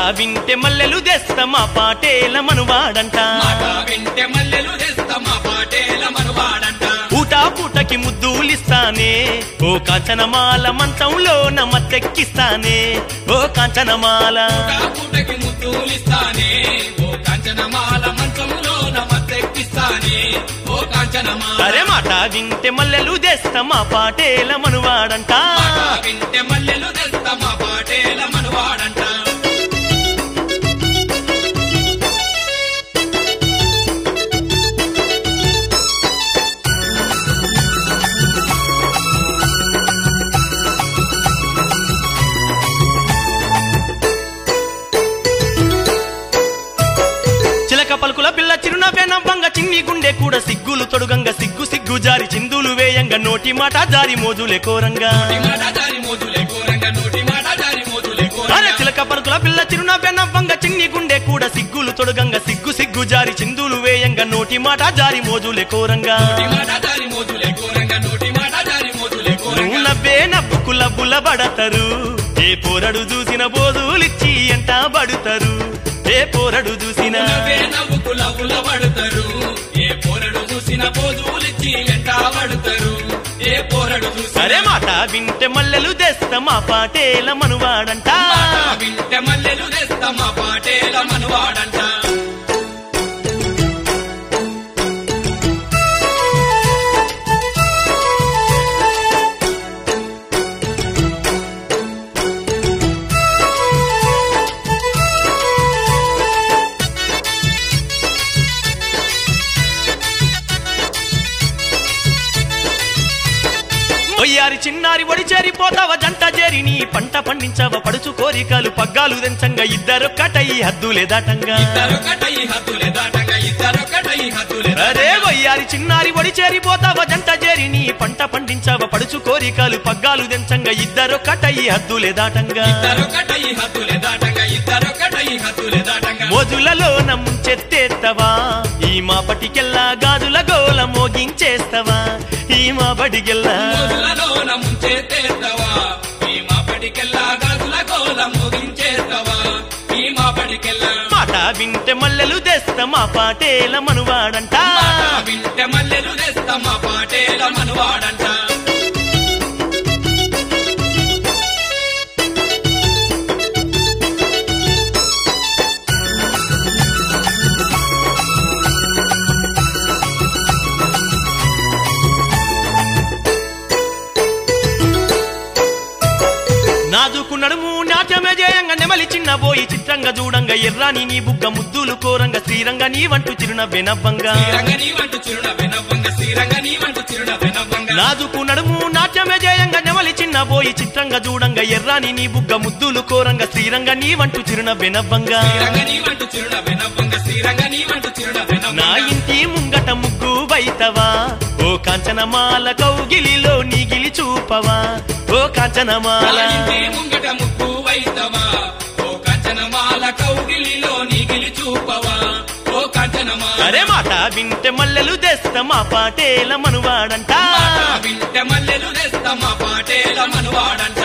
వింటే మల్లెలు తెస్తమా పాటేల మనువాడంట మాట వింటే మల్లెలు తెస్తమా పాటేల మనువాడంట పూటా పూటకి ముద్దులిస్తానే ఓ కాంచనమాల మంచంలో నమ్మతెక్కిస్తానే ఓ కాంచనమాల పూటకి ముద్దులిస్తానే ఓ కాంచనమాల మంచములో నమత్తెక్కిస్తానే ఓ కాంచనమాల సరే మాట వింటే మల్లెలు తెస్తమా పాటేల మనువాడంట మాట వింటే మల్లెలు తెస్తమా పాటేల మనువాడంట చిలక పలుకుల పిల్ల చిరునవ్వే నవ్వంగ చిన్ని గుండె కూడా సిగ్గులు తొడుగంగ సిగ్గు సిగ్గు జారి చిందులు వేయంగ నోటి మాట జారి మోజులే కోరంగా నోటి మాట జారి మోజులే కోరంగా నోటి మాట జారి మోజులే అరే కోరంగా చిలక పలుకుల పిల్ల చిరునవ్వే నవ్వంగ చిన్ని గుండె కూడా సిగ్గులు తొడుగంగ సిగ్గు సిగ్గు జారి చిందులు వేయంగ నోటి మాట జారి మోజులే కోరంగా నోటి మాట జారి మోజులే కోరంగా నోటి మాట జారి మోజులే నువ్వు కోరంగా నవ్వే నవ్వుకు లబ్బుల పడతారు ఏ పోరడు చూసిన బోధులిచ్చి ఎంట పడుతారు ఏ పోరడు చూసిన నవ్వే నవ్వుకు లవ్వుల పడతారు ఏ పోరడు చూసిన పోజులిచ్చి వెంట పడతారు ఏ పోరడు చూసిన సరే మాట వింటే మల్లెలు తెస్తమా పాటేల మనువాడంట మాట వింటే మల్లెలు తెస్తమా పాటేల మనువాడంట ఒయ్యారి చిన్నారి ఒడి చేరిపోతావ జంట చేరి నీ పంట పండించవ పడుచు కోరికలు పగ్గాలు తెంచంగా ఇద్దరు కటయి హద్దులే దాటంగా ఇద్దరొకటై హద్దులే దాటంగా ఇద్దరొకటై హద్దులే అరే వయ్యారి చిన్నారి ఒడి చేరిపోతావ జంట చేరి నీ పంట పండించవ పడుచు కోరికలు పగ్గాలు తెంచంగా ఇద్దరు కటయి హద్దులే దాటంగా ఇద్దరొకటై హద్దులే దాటంగా ఇద్దరొకటై హద్దులే దాటంగా మోజులలో నమ్ముంచెత్తేత్తవా ఈ మా పటికెల్లా గాజుల గోల మోగించేస్తవా ఈ మా బడికెల్లా రోజులలోన ముంచేతేస్తావా ఈ మా పడికెల్లా గాజుల గోల ముగించేస్తావా ఈ మా పడికెల్లా మాట వింటే మల్లెలు తెస్తమా పాటేల మనువాడంట మాట వింటే మల్లెలు తెస్తమా పాటేల మనువాడంట నాజుకు నడుము నాట్యమే జయంగా నెమలి చిన్న పోయి చిత్రంగా చూడంగా ఎర్రాని నీ బుగ్గ ముద్దులు కోరంగా శ్రీరంగ నీ వంటు చిరునవ్వే నవ్వంగా శ్రీరంగని వంటు చిరున వినవ్వంగ శ్రీరంగని వంటు చిరున వినవ్వంగ నాజుకు నడుము నాట్యమే జయంగా నెమలి చిన్న పోయి చిత్రంగా చూడంగా ఎర్రాని నీ బుగ్గ ముద్దులు కోరంగా శ్రీరంగ నీ వంటు చిరునవ్వే నవ్వంగా శ్రీరంగని వంటు చిరున వినవ్వంగ శ్రీరంగని వంటు చిరున నా వినవ్వంగ ఇంటి ముంగట ముగ్గు వైతవా ఓ కాంచనమాల కౌగిలిలో నీగిలి చూపవా ఓ కాంచనమాల ఇంటి ముంగట ముక్కు వైతవా ఓ కంచనమాల కౌగిలిలో నీగిలి చూపవా ఓ కంచనమాల అరే మాట వింటే మల్లెలు తెస్తమా పాటేల మనువాడంట మాట వింటే మల్లెలు తెస్తమా పాటేల మనువాడంట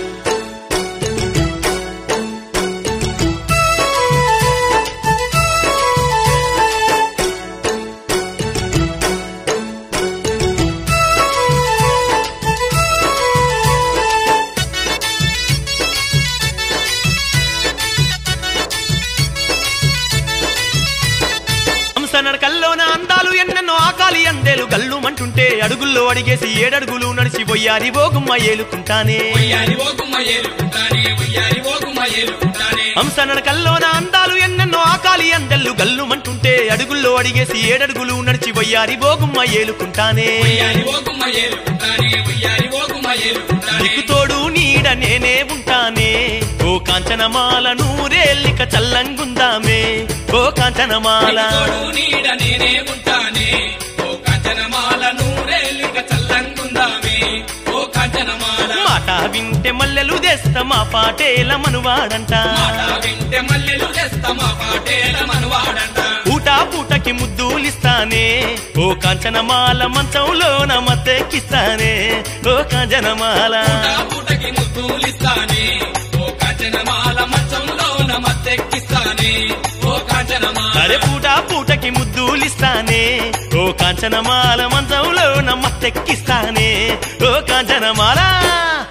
హంస నడకల్లోన అందాలు ఎన్నెన్నో ఆకాలి అందేలు గల్లుమంటుంటే అడుగుల్లో అడిగేసి ఏడడుగులు నడిచి పోయారి ఓగుమ్మ ఏలుకుంటానే ఉయ్యారి ఓగుమ్మ ఏలుకుంటానే ఉయ్యారి ఓగుమ్మ ఏలుకుంటానే హంస నడకల్లోన అందాలు ఎన్నెన్నో ఆకాలి అందెల్లు గల్లుమంటుంటే అడుగుల్లో అడిగేసి ఏడడుగులు నడిచి పోయారి ఓగుమ్మ ఏలుకుంటానే ఉయ్యారి ఓగుమ్మ ఏలుకుంటానే ఉయ్యారి ఓగుమ్మ ఏలుకుంటానే నీకు తోడు నీడ నేనే ఉంటానే ఓ కాంచనమాల నూరేళ్ళిక చల్లంగుందామే ఓ కాంచనమాల తోడు నీడ నేనే ఉంటానే ఓ కంచనమాల నూరేళ్ళిక చల్లంగుందామే ఓ కంచనమాల మాట వింటే మల్లెలు తెస్తమా పాటేల మనువాడంట మాట వింటే మల్లెలు తెస్తమా పాటేల మనువాడంట పూటా పూటకి ముద్దులిస్తానే ఓ కాంచనమాల మంచంలో నమ్మతెక్కిస్తానే ఓ కాంచనమాల పూట పూటకి ముద్దులిస్తానే ఓ కంచనమాల మంచంలో నమస్తే అరే పూట పూటకి ముద్దులిస్తానే ఓ కాంచనమాల మంచంలో నమ్మ తెక్కిస్తానే ఓ కాంచనమాల